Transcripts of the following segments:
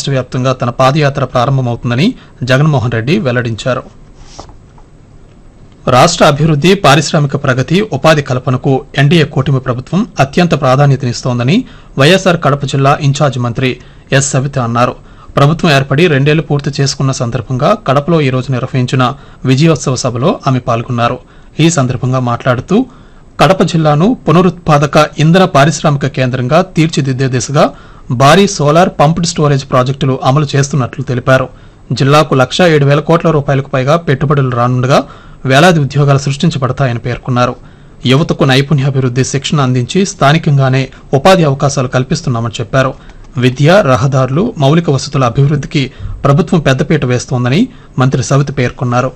రాష్ట్ర వ్యాప్తంగా తన పాదయాత్ర ప్రారంభమవుతుందని జగన్మోహన్ రెడ్డి వెల్లడించారు రాష్ట్ర అభివృద్ది పారిశ్రామిక ప్రగతి ఉపాధి కల్పనకు ఎన్డీఏ కూటమి ప్రభుత్వం అత్యంత ప్రాధాన్యతనిస్తోందని వైఎస్సార్ కడప జిల్లా ఇన్ఛార్జ్ మంత్రి ఎస్ సవిత అన్నారు ప్రభుత్వం ఏర్పడి రెండేళ్లు పూర్తి చేసుకున్న సందర్భంగా కడపలో ఈ రోజు నిర్వహించిన విజయోత్సవ సభలో ఆమె పాల్గొన్నారు ఈ సందర్భంగా మాట్లాడుతూ కడప జిల్లాను పునరుత్పాదక ఇంధన పారిశ్రామిక కేంద్రంగా తీర్చిదిద్దే దిశగా భారీ సోలార్ పంప్డ్ స్టోరేజ్ ప్రాజెక్టులు అమలు చేస్తున్నట్లు తెలిపారు జిల్లాకు లక్ష ఏడు వేల కోట్ల రూపాయలకు పైగా పెట్టుబడులు రానుండగా వేలాది ఉద్యోగాలు సృష్టించబడతాయని పేర్కొన్నారు యువతకు నైపుణ్యాభివృద్ది శిక్షణ అందించి స్థానికంగానే ఉపాధి అవకాశాలు కల్పిస్తున్నామని చెప్పారు విద్య రహదారులు మౌలిక వసతుల అభివృద్ధికి ప్రభుత్వం పెద్దపీట వేస్తోందని మంత్రి సవితి పేర్కొన్నారు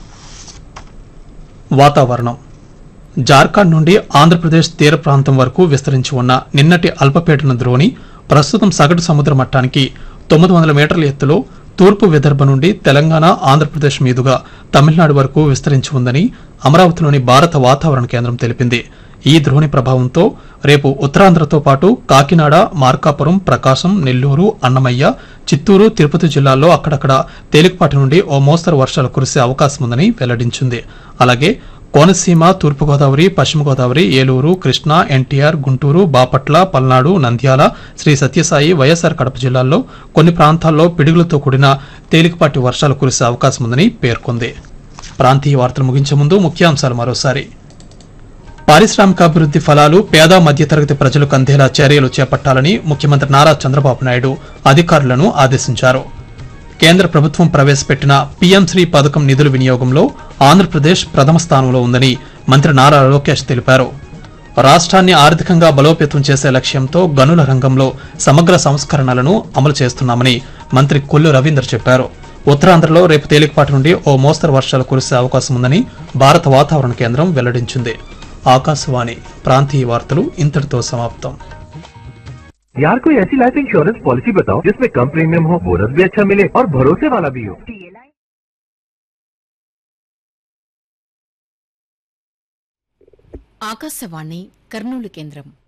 వాతావరణం జార్ఖండ్ నుండి ఆంధ్రప్రదేశ్ తీర ప్రాంతం వరకు విస్తరించి ఉన్న నిన్నటి అల్పపీడన ద్రోణి ప్రస్తుతం సగటు సముద్ర మట్టానికి తొమ్మిది వందల మీటర్ల ఎత్తులో తూర్పు విదర్భ నుండి తెలంగాణ ఆంధ్రప్రదేశ్ మీదుగా తమిళనాడు వరకు విస్తరించి ఉందని అమరావతిలోని భారత వాతావరణ కేంద్రం తెలిపింది ఈ ద్రోణి ప్రభావంతో రేపు ఉత్తరాంధ్రతో పాటు కాకినాడ మార్కాపురం ప్రకాశం నెల్లూరు అన్నమయ్య చిత్తూరు తిరుపతి జిల్లాల్లో అక్కడక్కడ తేలికపాటి నుండి ఓ మోస్తరు వర్షాలు కురిసే అవకాశం ఉందని వెల్లడించింది అలాగే కోనసీమ తూర్పుగోదావరి పశ్చిమ గోదావరి ఏలూరు కృష్ణా ఎన్టీఆర్ గుంటూరు బాపట్ల పల్నాడు నంద్యాల శ్రీ సత్యసాయి వైఎస్ఆర్ కడప జిల్లాల్లో కొన్ని ప్రాంతాల్లో పిడుగులతో కూడిన తేలికపాటి వర్షాలు కురిసే అవకాశం ఉందని పేర్కొంది ప్రాంతీయ వార్తలు ముగించే ముందు ముఖ్యాంశాలు మరోసారి పారిశ్రామికాభివృద్ది ఫలాలు పేద మధ్యతరగతి ప్రజలకు అందేలా చర్యలు చేపట్టాలని ముఖ్యమంత్రి నారా చంద్రబాబు నాయుడు అధికారులను ఆదేశించారు కేంద్ర ప్రభుత్వం ప్రవేశపెట్టిన పీఎం శ్రీ పథకం నిధుల వినియోగంలో ఆంధ్రప్రదేశ్ ప్రథమ స్థానంలో ఉందని మంత్రి నారా లోకేష్ తెలిపారు రాష్ట్రాన్ని ఆర్థికంగా బలోపేతం చేసే లక్ష్యంతో గనుల రంగంలో సమగ్ర సంస్కరణలను అమలు చేస్తున్నామని మంత్రి కొల్లు రవీందర్ చెప్పారు ఉత్తరాంధ్రలో రేపు తేలికపాటి నుండి ఓ మోస్తరు వర్షాలు కురిసే అవకాశం ఉందని భారత వాతావరణ కేంద్రం వెల్లడించింది ఆకాశవాణి ప్రాంతీయ వార్తలు ఇంతటితో సమాప్తం यार कोई ऐसी लाइफ इंश्योरेंस पॉलिसी बताओ जिसमें कम प्रीमियम हो बोनस भी अच्छा मिले और भरोसे वाला भी हो ఆకాశవాణి కర్నూలు కేంద్రం